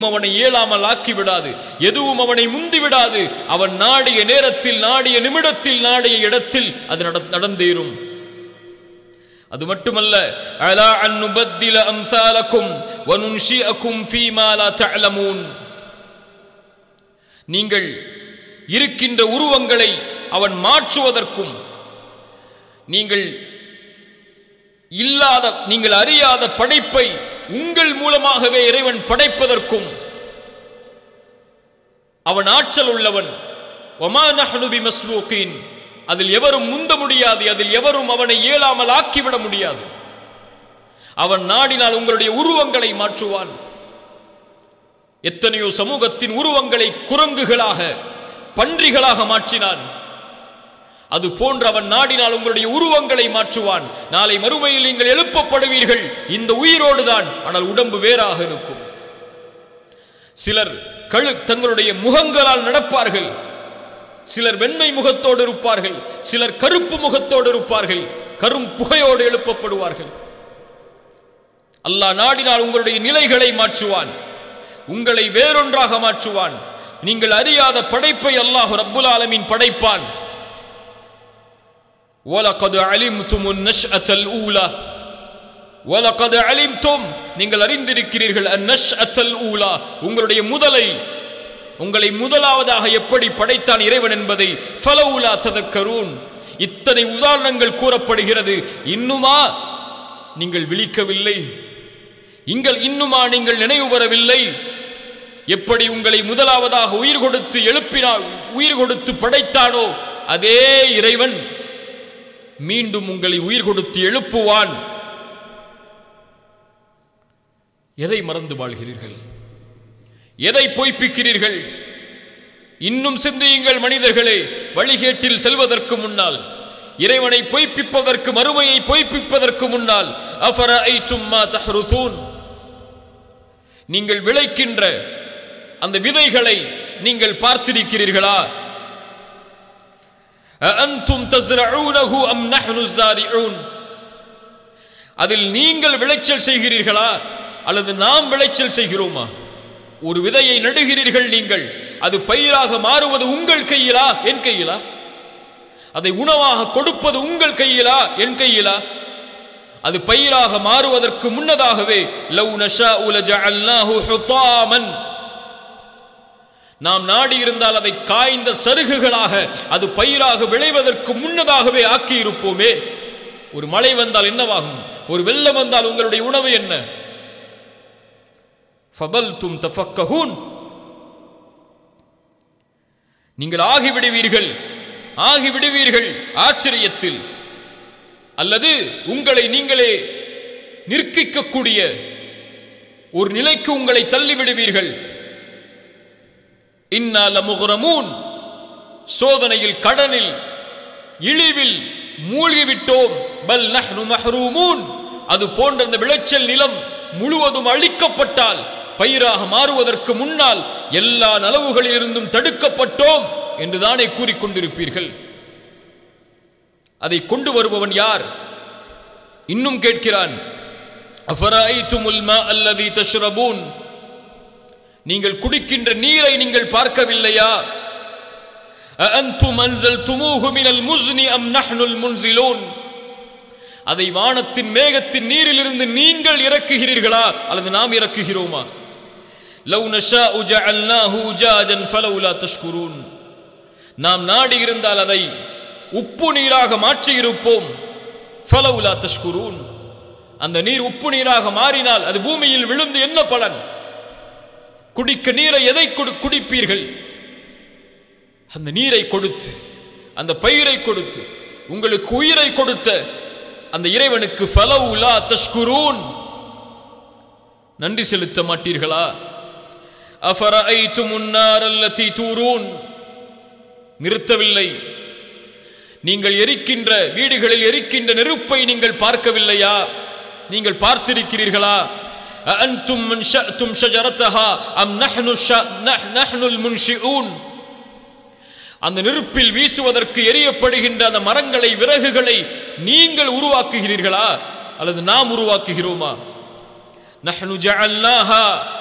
அவனை இயலாமல் ஆக்கி விடாது எதுவும் அவனை முந்தி விடாது அவன் நாடிய நேரத்தில் நாடிய நிமிடத்தில் நாடிய இடத்தில் அது நட- நடந்தேறும் அது மட்டுமல்ல அலா அன் நுபத்தில அம்சாலக்கும் வனுன்ஷிஅக்கும் ஃபீமா லா தஅலமூன் நீங்கள் இருக்கின்ற உருவங்களை அவன் மாற்றுவதற்கும் நீங்கள் இல்லாத நீங்கள் அறியாத படைப்பை உங்கள் மூலமாகவே இறைவன் படைப்பதற்கும் அவன் ஆற்றல் உள்ளவன் ஒமா நஹ்னு பிமஸ்பூகீன் அதில் எவரும் முந்த முடியாது அதில் எவரும் அவனை இயலாமல் ஆக்கிவிட முடியாது அவன் நாடினால் உங்களுடைய உருவங்களை மாற்றுவான் எத்தனையோ சமூகத்தின் உருவங்களை குரங்குகளாக பன்றிகளாக மாற்றினான் அது போன்ற அவன் நாடினால் உங்களுடைய உருவங்களை மாற்றுவான் நாளை மறுமையில் நீங்கள் எழுப்பப்படுவீர்கள் இந்த உயிரோடு தான் ஆனால் உடம்பு வேறாக இருக்கும் சிலர் கழு தங்களுடைய முகங்களால் நடப்பார்கள் சிலர் வெண்மை முகத்தோடு இருப்பார்கள் சிலர் கருப்பு முகத்தோடு இருப்பார்கள் கரும் புகையோடு எழுப்பப்படுவார்கள் அல்லாஹ் நாடினால் உங்களுடைய நிலைகளை மாற்றுவான் உங்களை வேறொன்றாக மாற்றுவான் நீங்கள் அறியாத படைப்பை அல்லாஹ் ரப்புல் ஆலமீன் படைப்பான் وَلَقَدْ عَلِمْتُمُ النَّشْأَةَ الْأُولَى وَلَقَدْ عَلِمْتُمْ நீங்கள் அறிந்திருக்கிறீர்கள் النَّشْأَةَ الْأُولَى உங்களுடைய முதலை உங்களை முதலாவதாக எப்படி படைத்தான் இறைவன் என்பதை ஃபலவுலா ததக்கரூன் இத்தனை உதாரணங்கள் கூறப்படுகிறது இன்னுமா நீங்கள் விழிக்கவில்லை இங்கள் இன்னுமா நீங்கள் நினைவு பெறவில்லை எப்படி உங்களை முதலாவதாக உயிர் கொடுத்து எழுப்பினார் உயிர் கொடுத்து படைத்தானோ அதே இறைவன் மீண்டும் உங்களை உயிர் கொடுத்து எழுப்புவான் எதை மறந்து வாழ்கிறீர்கள் எதை பொய்ப்பிக்கிறீர்கள் இன்னும் சிந்தியுங்கள் மனிதர்களே வழிகேட்டில் செல்வதற்கு முன்னால் இறைவனை பொய்ப்பிப்பதற்கு மறுமையை பொய்ப்பிப்பதற்கு முன்னால் அஃபரஐத்தும் மா தஹ்ருதூன் நீங்கள் விளைக்கின்ற அந்த விதைகளை நீங்கள் பார்த்திருக்கிறீர்களா அஅன்தும் தஸ்ரஊனஹு அம் நஹ்னு ஸாரிஊன் அதில் நீங்கள் விளைச்சல் செய்கிறீர்களா அல்லது நாம் விளைச்சல் செய்கிறோமா ஒரு விதையை நடுகிறீர்கள் நீங்கள் அது பயிராக மாறுவது உங்கள் கையிலா என் கையிலா அதை உணவாக கொடுப்பது உங்கள் கையிலா என் கையிலா அது பயிராக மாறுவதற்கு முன்னதாகவே லவ் நஷாஉ லஜஅல்னாஹு ஹுதாமன் நாம் நாடி இருந்தால் அதை காய்ந்த சருகுகளாக அது பயிராக விளைவதற்கு முன்னதாகவே ஆக்கி இருப்போமே ஒரு மழை வந்தால் என்னவாகும் ஒரு வெள்ளம் வந்தால் உங்களுடைய உணவு என்ன ஃபபல்தும் தஃபக்கஹூன் நீங்கள் ஆகிவிடுவீர்கள் ஆகிவிடுவீர்கள் ஆச்சரியத்தில் அல்லது உங்களை நீங்களே நிற்கிக்கக்கூடிய ஒரு நிலைக்கு உங்களை தள்ளிவிடுவீர்கள் இன்னா லமுகரமூன் சோதனையில் கடனில் இழிவில் மூழ்கிவிட்டோம் பல் நஹ்னு மஹ்ரூமூன் அது போன்ற அந்த விளைச்சல் நிலம் முழுவதும் அழிக்கப்பட்டால் பயிராக மாறுவதற்கு முன்னால் எல்லா நலவுகளிலிருந்தும் தடுக்கப்பட்டோம் என்றுதானே கூறிக்கொண்டிருப்பீர்கள் அதை கொண்டு வருபவன் யார் இன்னும் கேட்கிறான் அஃபராய்துமுல் மா அல்லதி தஷ்ரபூன் நீங்கள் குடிக்கின்ற நீரை நீங்கள் பார்க்கவில்லையா அஅன்தும் அன்சல்துமூஹு மினல் முஸ்னி அம் நஹ்னுல் முன்சிலூன் அதை வானத்தின் மேகத்தின் நீரிலிருந்து நீங்கள் இறக்குகிறீர்களா அல்லது நாம் இறக்குகிறோமா லவ் நஷாஉ ஜஅல்னாஹு உஜாஜன் ஃபலவுலா தஷ்குரூன் நாம் நாடி இருந்தால் அதை உப்பு நீராக மாற்றியிருப்போம் ஃபலவுலா தஷ்குரூன் அந்த நீர் உப்பு நீராக மாறினால் அது பூமியில் விழுந்து என்ன பலன் குடிக்க நீரை எதை கொடு- குடிப்பீர்கள் அந்த நீரை கொடுத்து அந்த பயிரை கொடுத்து உங்களுக்கு உயிரை கொடுத்த அந்த இறைவனுக்கு ஃபலவுலா தஷ்குரூன் நன்றி செலுத்த மாட்டீர்களா அஃபரஐத்தும் உன்னார் அல்லதி தூரூன் நிறுத்தவில்லை நீங்கள் எரிக்கின்ற வீடுகளில் எரிக்கின்ற நெருப்பை நீங்கள் பார்க்கவில்லையா நீங்கள் பார்த்திருக்கிறீர்களா அஅன்தும் மன்ஷஅத்தும் ஷஜரத்தஹா அம் நஹ்னு ஷ- நஹ்- நஹ்னுல் முன்ஷிஊன் அந்த நெருப்பில் வீசுவதற்கு எரியப்படுகின்ற அந்த மரங்களை விறகுகளை நீங்கள் உருவாக்குகிறீர்களா அல்லது நாம் உருவாக்குகிறோமா நஹ்னு ஜஅல்னாஹா